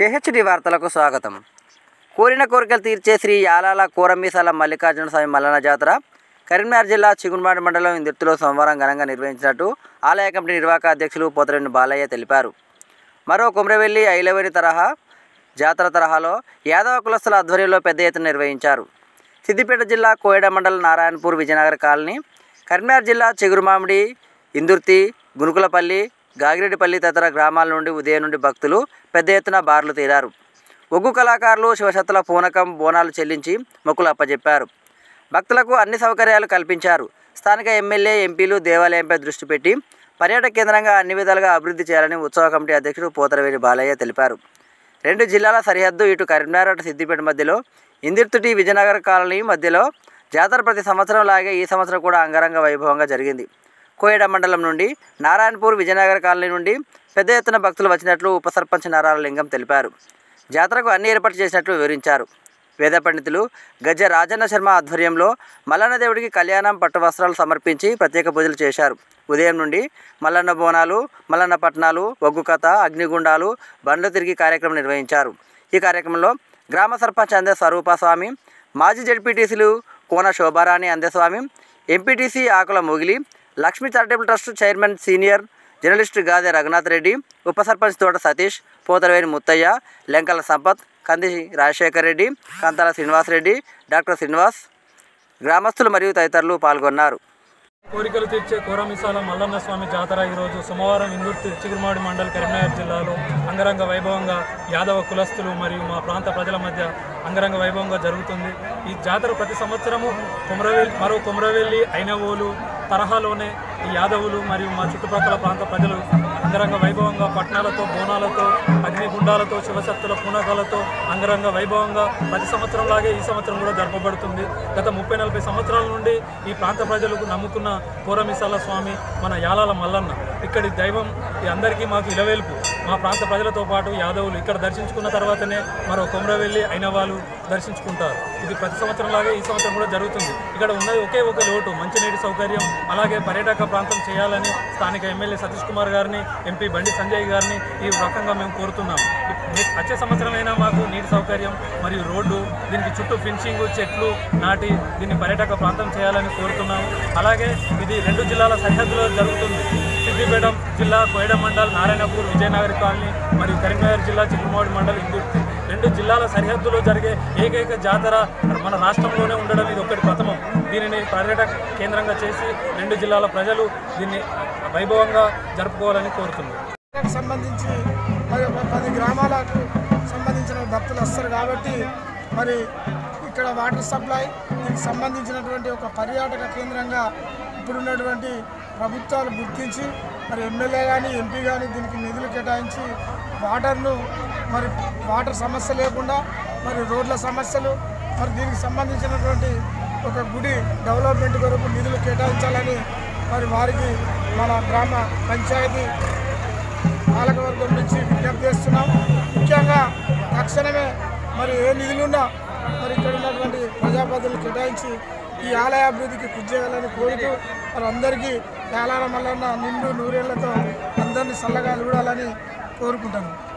జేహెచ్డి వార్తలకు స్వాగతం కోరిన కోరికలు తీర్చే శ్రీ యాలాల కోరమీసాల మల్లికార్జున స్వామి మల్లన్న జాతర కరీంనగర్ జిల్లా చిగురుమాడి మండలం ఇందుర్తిలో సోమవారం ఘనంగా నిర్వహించినట్టు ఆలయ కమిటీ నిర్వాహక అధ్యక్షులు పోతరేని బాలయ్య తెలిపారు మరో కుమ్రవెల్లి ఐలవేరి తరహా జాతర తరహాలో యాదవ కులస్తుల ఆధ్వర్యంలో పెద్ద ఎత్తున నిర్వహించారు సిద్దిపేట జిల్లా కోయడ మండలం నారాయణపూర్ విజయనగర్ కాలనీ కరీంనగర్ జిల్లా చిగురుమామిడి ఇందుర్తి గునుకులపల్లి గాగిరెడ్డిపల్లి తదితర గ్రామాల నుండి ఉదయం నుండి భక్తులు పెద్ద ఎత్తున బార్లు తీరారు ఒగ్గు కళాకారులు శివశక్తుల పూనకం బోనాలు చెల్లించి మొక్కులు అప్పజెప్పారు భక్తులకు అన్ని సౌకర్యాలు కల్పించారు స్థానిక ఎమ్మెల్యే ఎంపీలు దేవాలయంపై దృష్టి పెట్టి పర్యాటక కేంద్రంగా అన్ని విధాలుగా అభివృద్ధి చేయాలని ఉత్సవ కమిటీ అధ్యక్షుడు పోతరవేలి బాలయ్య తెలిపారు రెండు జిల్లాల సరిహద్దు ఇటు కరీంనగర్ అటు సిద్దిపేట మధ్యలో ఇందిర్తుటి విజయనగర్ కాలనీ మధ్యలో జాతర ప్రతి సంవత్సరం లాగే ఈ సంవత్సరం కూడా అంగరంగ వైభవంగా జరిగింది కోయడ మండలం నుండి నారాయణపూర్ విజయనగర్ కాలనీ నుండి పెద్ద ఎత్తున భక్తులు వచ్చినట్లు ఉప సర్పంచ్ నారాయణ లింగం తెలిపారు జాతరకు అన్ని ఏర్పాటు చేసినట్లు వివరించారు వేద పండితులు గజ రాజన్న శర్మ ఆధ్వర్యంలో మల్లన్న దేవుడికి కళ్యాణం పట్టు వస్త్రాలు సమర్పించి ప్రత్యేక పూజలు చేశారు ఉదయం నుండి మల్లన్న బోనాలు మల్లన్న పట్నాలు ఒగ్గు కథ అగ్నిగుండాలు బండ్లు తిరిగి కార్యక్రమం నిర్వహించారు ఈ కార్యక్రమంలో గ్రామ సర్పంచ్ అందే స్వరూపస్వామి మాజీ జడ్పీటీసీలు Kona Shobharani Andaswamy MPTC Akula Mogili Lakshmi charitable trust chairman senior journalist Gade Raghunath Reddy ఉప సర్పంచ్ తోట సతీష్ పోతరవేని ముత్తయ్య లెంకల సంపత్ కంది రాజశేఖర్ రెడ్డి కంతాల శ్రీనివాస్ రెడ్డి డాక్టర్ శ్రీనివాస్ గ్రామస్తులు మరియు తదితరులు పాల్గొన్నారు కోరికలు తీర్చే కోరమిసాల మల్లన్న స్వామి జాతర ఈరోజు సోమవారం ఇందూర్తి చిగురుమాడి మండల్ కరీంనగర్ జిల్లాలో అంగరంగ వైభవంగా యాదవ కులస్తులు మరియు మా ప్రాంత ప్రజల మధ్య అంగరంగ వైభవంగా జరుగుతుంది ఈ జాతర ప్రతి సంవత్సరము కుమరవెల్లి మరో కుమరవెల్లి ఐనవోలు తరహాలోనే ఈ యాదవులు మరియు మా చుట్టుప్రక్కల ప్రాంత ప్రజలు అంగరంగ వైభవంగా పట్నాలతో బోనాలతో అగ్నిగుండాలతో శివశక్తుల పూనకాలతో అంగరంగ వైభవంగా ప్రతి సంవత్సరంలాగే ఈ సంవత్సరం కూడా జరపబడుతుంది గత ముప్పై నలభై సంవత్సరాల నుండి ఈ ప్రాంత ప్రజలకు నమ్ముకున్న కోరమిసాల స్వామి మన యాలాల మల్లన్న ఇక్కడి దైవం ఈ అందరికీ మాకు ఇలవేల్పు మా ప్రాంత ప్రజలతో పాటు యాదవులు ఇక్కడ దర్శించుకున్న తర్వాతనే మరో కొమరవెల్లి అయిన వాళ్ళు దర్శించుకుంటారు ఇది ప్రతి సంవత్సరం లాగే ఈ సంవత్సరం కూడా జరుగుతుంది ఇక్కడ ఉన్నది ఒకే ఒక లోటు మంచినీటి సౌకర్యం అలాగే పర్యాటక ప్రాంతం చేయాలని స్థానిక ఎమ్మెల్యే సతీష్ కుమార్ గారిని ఎంపీ బండి సంజయ్ గారిని ఈ రకంగా మేము కోరుతున్నాం నెక్స్ట్ వచ్చే సంవత్సరం అయినా మాకు నీటి సౌకర్యం మరియు రోడ్డు దీనికి చుట్టూ ఫినిషింగ్ చెట్లు నాటి దీన్ని పర్యాటక ప్రాంతం చేయాలని కోరుతున్నాం అలాగే ఇది రెండు జిల్లాల సరిహద్దులో జరుగుతుంది సిద్దిపేట జిల్లా కోయడ మండల్ నారాయణపూర్ విజయనగర్ కాలనీ మరియు కరీంనగర్ జిల్లా చిక్కుమోడి మండల్ ఇందుర్తి రెండు జిల్లాల సరిహద్దులో జరిగే ఏకైక జాతర మన రాష్ట్రంలోనే ఉండడం ఇది ఒకటి ప్రథమం దీనిని పర్యాటక కేంద్రంగా చేసి రెండు జిల్లాల ప్రజలు దీన్ని వైభవంగా జరుపుకోవాలని కోరుతున్నారు కు సంబంధించి మరి ఒక పది గ్రామాలకు సంబంధించిన భక్తులు వస్తారు కాబట్టి మరి ఇక్కడ వాటర్ సప్లై దీనికి సంబంధించినటువంటి ఒక పర్యాటక కేంద్రంగా ఇప్పుడున్నటువంటి ప్రభుత్వాలు గుర్తించి మరి ఎమ్మెల్యే కానీ ఎంపీ కానీ దీనికి నిధులు కేటాయించి వాటర్ను మరి వాటర్ సమస్య లేకుండా మరి రోడ్ల సమస్యలు మరి దీనికి సంబంధించినటువంటి ఒక గుడి డెవలప్మెంట్ కొరకు నిధులు కేటాయించాలని మరి వారికి మన గ్రామ పంచాయతీ పాలకవర్గం నుంచి విజ్ఞప్తి చేస్తున్నాం ముఖ్యంగా తక్షణమే మరి ఏ నిధులున్నా మరి ఇక్కడ ఉన్నటువంటి ప్రజాప్రతినిధులు కేటాయించి ఈ ఆలయ అభివృద్ధికి కృషి చేయాలని కోరుతూ మరి అందరికీ వేలాల మల్లన్న నిండు నూరేళ్లతో అందరినీ చల్లగా చూడాలని కోరుకుంటాను